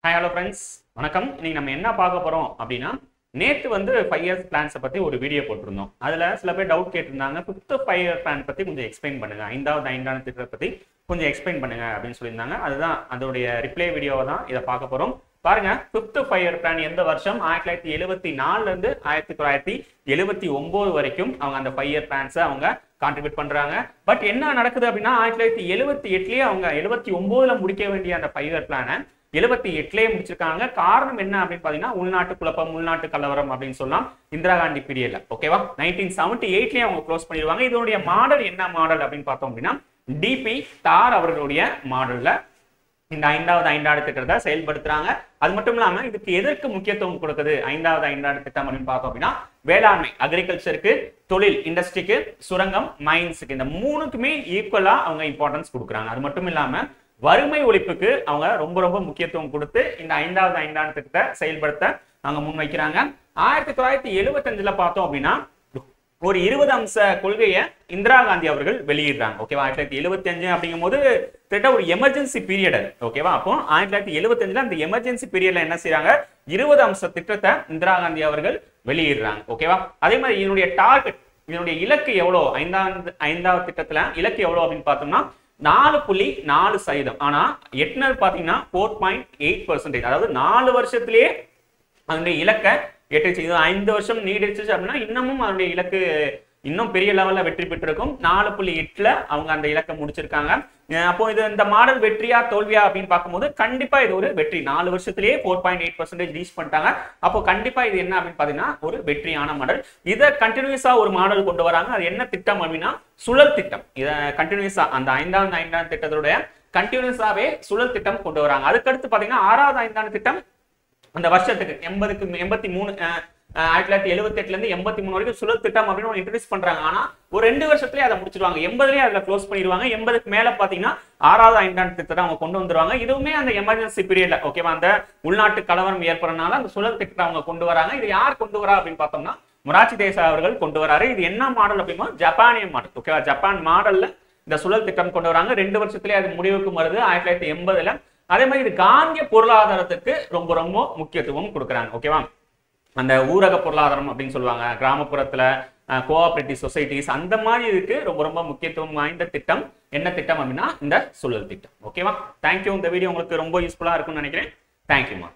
hi hello friends வணக்கம் இன்னைக்கு நம்ம என்ன பார்க்க போறோம் அப்படின்னா நேத்து வந்து ஃபைவ் இயர்ஸ் பிளான்ஸை பத்தி ஒரு வீடியோ போட்டிருந்தோம் அதுல சில பேர் டவுட் கேட்டிருந்தாங்க ஃபிஃப்த் ஃபைவ் இயர் பிளான் பத்தி கொஞ்சம் எக்ஸ்பிளைன் பண்ணுங்க ஐந்தாவது ஐந்தாவது திட்டத்தை பத்தி கொஞ்சம் எக்ஸ்பிளைன் பண்ணுங்க அப்படின்னு சொல்லியிருந்தாங்க அதுதான் அதோடைய ரிப்ளை வீடியோவை தான் இதை பார்க்க போறோம் பாருங்க ஃபிஃப்த் ஃபைவ் இயர் பிளான் எந்த வருஷம் ஆயிரத்தி தொள்ளாயிரத்தி எழுபத்தி நாலுல இருந்து ஆயிரத்தி தொள்ளாயிரத்தி எழுபத்தி ஒன்பது வரைக்கும் அவங்க அந்த ஃபைவ் இயர் பிளான்ஸை அவங்க கான்ட்ரிபியூட் பண்றாங்க பட் என்ன நடக்குது அப்படின்னா ஆயிரத்தி தொள்ளாயிரத்தி எழுபத்தி எட்டுலயே அவங்க எழுபத்தி ஒன்பதுல முடிக்க வேண்டிய அந்த ஃபைவ் இயர் பிளானை எழுபத்தி எட்டுலயே முடிச்சிருக்காங்க காரணம் என்ன அப்படின்னு பாத்தீங்கன்னா உள்நாட்டு குழப்பம் உள்நாட்டு கலவரம் அப்படின்னு சொல்லலாம் இந்திரா காந்தி பீரியட்ல ஓகேவா நைன்டீன் செவன்டி எயிட்லயே அவங்க க்ளோஸ் பண்ணிடுவாங்க இதனுடைய மாடல் என்ன மாடல் அப்படின்னு பார்த்தோம் அப்படின்னா டிபி தார் அவர்களுடைய மாடல்ல இந்த ஐந்தாவது ஐந்தாண்டு திட்டத்தை செயல்படுத்துறாங்க அது மட்டும் இல்லாம இதுக்கு எதற்கு முக்கியத்துவம் கொடுக்குது ஐந்தாவது ஐந்தாண்டு திட்டம் அப்படின்னு பார்த்தோம் அப்படின்னா வேளாண்மை அக்ரிகல்ச்சருக்கு தொழில் இண்டஸ்ட்ரிக்கு சுரங்கம் மைன்ஸுக்கு இந்த மூணுக்குமே ஈக்குவலா அவங்க இம்பார்ட்டன்ஸ் கொடுக்குறாங்க அது மட்டும் இல்லாம வறுமை ஒழிப்புக்கு அவங்க ரொம்ப ரொம்ப முக்கியத்துவம் கொடுத்து இந்த ஐந்தாவது ஐந்தாண்டு திட்டத்தை செயல்படுத்த அவங்க முன்வைக்கிறாங்க ஆயிரத்தி தொள்ளாயிரத்தி எழுபத்தஞ்சுல பார்த்தோம் அப்படின்னா ஒரு இருபது அம்ச கொள்கையை இந்திரா காந்தி அவர்கள் வெளியிடுறாங்க ஓகேவா ஆயிரத்தி தொள்ளாயிரத்தி எழுபத்தி அஞ்சு அப்படிங்கும் போது கிட்ட ஒரு எமர்ஜென்சி பீரியட் அது ஓகேவா அப்போ ஆயிரத்தி தொள்ளாயிரத்தி எழுபத்தஞ்சுல அந்த எமர்ஜென்சி பீரியட்ல என்ன செய்யறாங்க இருபது அம்ச திட்டத்தை இந்திரா காந்தி அவர்கள் வெளியிடுறாங்க ஓகேவா அதே மாதிரி இதனுடைய டார்கெட் இதனுடைய இலக்கு எவ்வளவு ஐந்தாவது ஐந்தாவது திட்டத்துல இலக்கு எவ்வளவு அப்படின்னு பார்த்தோம்னா நாலு புள்ளி நாலு சதவீதம் ஆனா எட்னர் பாத்தீங்கன்னா ஃபோர் பாயிண்ட் எயிட் பர்சன்டேஜ் அதாவது நாலு வருஷத்திலேயே அதனுடைய இலக்கை எட்டுச்சு இது ஐந்து வருஷம் நீடிச்சு அப்படின்னா இன்னமும் அதனுடைய இலக்கு இன்னும் பெரிய லெவல்ல வெற்றி பெற்றிருக்கும் நாலு புள்ளி எட்டுல அவங்க அந்த இலக்கை முடிச்சிருக்காங்க அஹ் அப்போ இது இந்த மாடல் வெற்றியா தோல்வியா அப்படின்னு பார்க்கும்போது கண்டிப்பா இது ஒரு வெற்றி நாலு வருஷத்திலேயே four point eight percentage reach பண்ணிட்டாங்க அப்போ கண்டிப்பா இது என்ன அப்படின்னு பாத்தீங்கன்னா ஒரு வெற்றியான மாடல் இதை கண்டினியூஸா ஒரு மாடல் கொண்டு வராங்க அது என்ன திட்டம் அப்படின்னா சுழல் திட்டம் இதை கண்டினியூஸா அந்த ஐந்தாவது ஐந்தாவது திட்டத்துடைய கண்டினியூஸாவே சுழல் திட்டம் கொண்டு வராங்க அதுக்கடுத்து பாத்தீங்கன்னா ஆறாவது ஐந்தாண்டு திட்டம் அந்த வருஷத்துக்கு எண்பதுக்கு எண்பத்தி மூணு அஹ், அஹ், ஆயிரத்தி தொள்ளாயிரத்தி எழுபத்தி எட்டுல இருந்து எண்பத்தி மூணு வரைக்கும் சுழல் திட்டம் அப்படின்னு ஒன்று இன்ட்ரடியூஸ் பண்றாங்க ஆனா ஒரு ரெண்டு வருஷத்துலயே அதை முடிச்சிருவாங்க எண்பதுலயே அதுல க்ளோஸ் பண்ணிடுவாங்க எண்பதுக்கு மேல பாத்தீங்கன்னா ஆறாவது ஐந்தாண்டு திட்டத்தை அவங்க கொண்டு வந்துருவாங்க இதுவுமே அந்த எமர்ஜென்சி பீரியட்ல ஓகேவா அந்த உள்நாட்டு கலவரம் ஏற்படுறதுனால அந்த சுழல் திட்டத்தை அவங்க கொண்டு வராங்க இது யார் கொண்டு வரா அப்படின்னு பார்த்தோம்னா மொராச்சி தேசா அவர்கள் கொண்டு வராரு இது என்ன மாடல் அப்படின்னா ஜப்பானிய மாடல் ஓகேவா ஜப்பான் மாடல்ல இந்த சுழல் திட்டம் கொண்டு வராங்க ரெண்டு வருஷத்துலயே அது முடிவுக்கு வருது ஆயிரத்தி தொள்ளாயிரத்தி எண்பதுல அதே மாதிரி இது காந்திய பொருளாதாரத்துக்கு ரொம்ப ரொம்ப முக்கியத்துவம் கொடுக்குறாங்க ஓகேவா அந்த ஊரக பொருளாதாரம் அப்படின்னு சொல்லுவாங்க கிராமப்புறத்துல கோஆபரேட்டிவ் சொசைட்டிஸ் அந்த மாதிரி இதுக்கு ரொம்ப ரொம்ப முக்கியத்துவம் வாய்ந்த திட்டம் என்ன திட்டம் அப்படின்னா இந்த சுழல் திட்டம் ஓகேவா தேங்க்யூ இந்த வீடியோ உங்களுக்கு ரொம்ப யூஸ்ஃபுல்லா இருக்கும்னு நினைக்கிறேன் தேங்க்யூமா